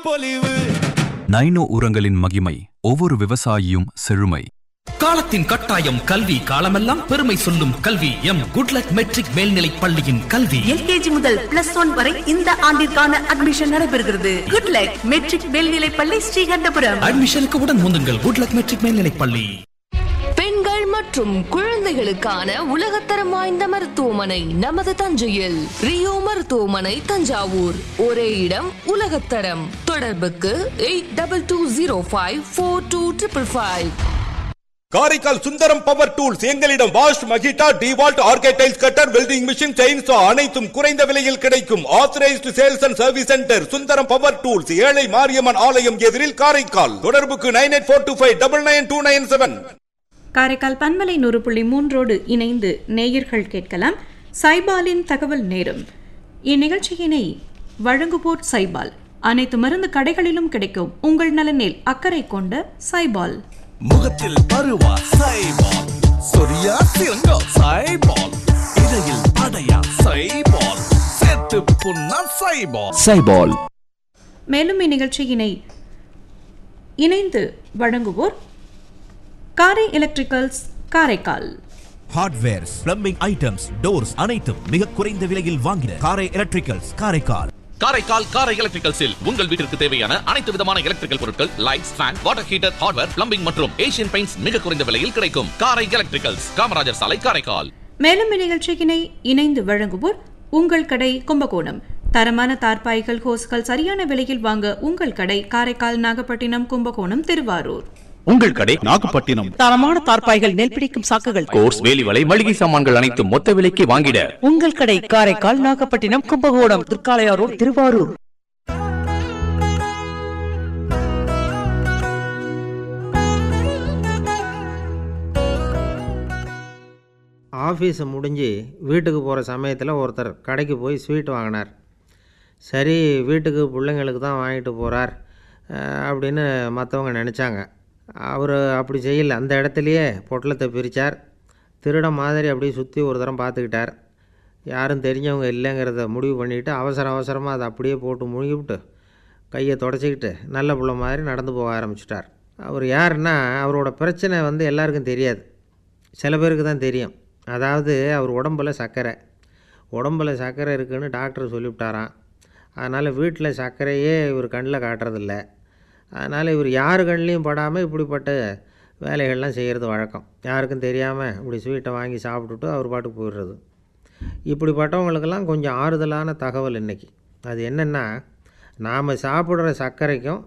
பொலிவு நைனோ உரங்களின் மகிமை ஒவ்வொரு விவசாயியும் செழுமை காலத்தின் கட்டாயம் கல்வி காலமெல்லாம் பெருமை சொல்லும் கல்வி எம் குட்லக் மெட்ரிக் மேல்நிலைப் பள்ளியின் கல்வி எல்கேஜி முதல் பிளஸ் ஒன் வரை இந்த ஆண்டிற்கான அட்மிஷன் நடைபெறுகிறது குட் லக் மெட்ரிக் மேல்நிலைப் பள்ளி ஸ்ரீகண்டபுரம் அட்மிஷனுக்கு உடன் முந்துங்கள் குட்லக் மெட்ரிக் மேல்நிலைப் பள்ளி பெண்கள் மற்றும் குழந்தைகளுக்கான உலகத்தரம் வாய்ந்த மருத்துவமனை நமது தஞ்சையில் ரியோ மருத்துவமனை தஞ்சாவூர் ஒரே இடம் உலகத்தரம் தொடர்புக்கு eight double two zero five four two triple five Karaikal Sundaram power tools எங்களிடம் வாஷ் மகிட்டா டிவால்ட் ஆர்கேடைல்ஸ் கட்டர் வெல்டிங் மிஷின் செயின்சா அனைத்தும் குறைந்த விலையில் கிடைக்கும் authorised sales and service centre Sundaram power tools ஏழை மாரியம்மன் ஆலயம் எதிரில் காரைக்கால் தொடர்புக்கு nine eight four two five double nine two nine seven Karaikal பன்மலை நூறு புள்ளி மூன்றோடு இணைந்து நேயர்கள் கேட்கலாம் சைபாலின் தகவல் நேரம் இந்நிகழ்ச்சியினை வழங்குவோர் சைபால் அனைத்து மருந்து கடைகளிலும் கிடைக்கும் உங்கள் நலனில் அக்கறை கொண்ட சைபால் முகத்தில் பருவா சைபால் சொரியா சிறங்கோ சைபால் இடையில் அடையா சைபால் சேர்த்து புண்ணா சைபால் சைபால் மேலும் இந்நிகழ்ச்சியினை இணைந்து வழங்குவோர் Karai electricals Karaikal hardwares plumbing items doors அனைத்தும் மிக குறைந்த விலையில் வாங்கின காரை எலக்ட்ரிக்கல்ஸ் காரைக்கால் காரைக்கால் காரை எலக்ட்ரிக்கல்ஸில் உங்கள் வீட்டிற்கு தேவையான அனைத்து விதமான எலக்ட்ரிக்கல் பொருட்கள் lights fan water heater hardware plumbing மற்றும் ஏசியன் பெயிண்ட்ஸ் மிக குறைந்த விலையில் கிடைக்கும் காரை எலக்ட்ரிக்கல்ஸ் காமராஜர் சாலை காரைக்கால் மேலும் இந்நிகழ்ச்சியினை இணைந்து வழங்குவோர் உங்கள் கடை கும்பகோணம் தரமான தார்பாய்கள் ஹோஸ்கள் சரியான விலையில் வாங்க உங்கள் கடை காரைக்கால் நாகப்பட்டினம் கும்பகோணம் திருவாரூர் உங்கள் கடை நாகப்பட்டினம் தரமான தார்பாய்கள் நெல் பிடிக்கும் சாக்குகள் கோர்ஸ் வேலிவலை மளிகை சாமான்கள் அனைத்தும் மொத்த விலைக்கு வாங்கிட உங்கள் கடை காரைக்கால் நாகப்பட்டினம் கும்பகோணம் திருக்காளையாரோடு திருவாரூர் ஆஃபீஸு முடிஞ்சு வீட்டுக்கு போகிற சமயத்தில் ஒருத்தர் கடைக்கு போய் ஸ்வீட் வாங்கினார் சரி வீட்டுக்கு பிள்ளைங்களுக்கு தான் வாங்கிட்டு போகிறார் அப்படின்னு மற்றவங்க நினச்சாங்க அவர் அப்படி செய்யல அந்த இடத்துலையே பொட்டலத்தை பிரித்தார் திருட மாதிரி அப்படியே சுற்றி ஒரு தரம் பார்த்துக்கிட்டார் யாரும் தெரிஞ்சவங்க இல்லைங்கிறத முடிவு பண்ணிவிட்டு அவசர அவசரமாக அதை அப்படியே போட்டு முழுகிவிட்டு கையை தொடச்சிக்கிட்டு நல்ல புள்ள மாதிரி நடந்து போக ஆரம்பிச்சிட்டார் அவர் யாருன்னா அவரோட பிரச்சனை வந்து எல்லாருக்கும் தெரியாது சில பேருக்கு தான் தெரியும் அதாவது அவர் உடம்பில் சர்க்கரை உடம்பில் சர்க்கரை இருக்குன்னு டாக்டர் சொல்லிவிட்டாராம் அதனால் வீட்டில் சர்க்கரையே இவர் கண்ணில் காட்டுறதில்ல அதனால் இவர் யார் கண்ணிலையும் படாமல் இப்படிப்பட்ட வேலைகள்லாம் செய்கிறது வழக்கம் யாருக்கும் தெரியாமல் இப்படி ஸ்வீட்டை வாங்கி சாப்பிட்டுட்டு அவர் பாட்டுக்கு போயிடுறது இப்படிப்பட்டவங்களுக்கெல்லாம் கொஞ்சம் ஆறுதலான தகவல் இன்றைக்கி அது என்னென்னா நாம் சாப்பிட்ற சர்க்கரைக்கும்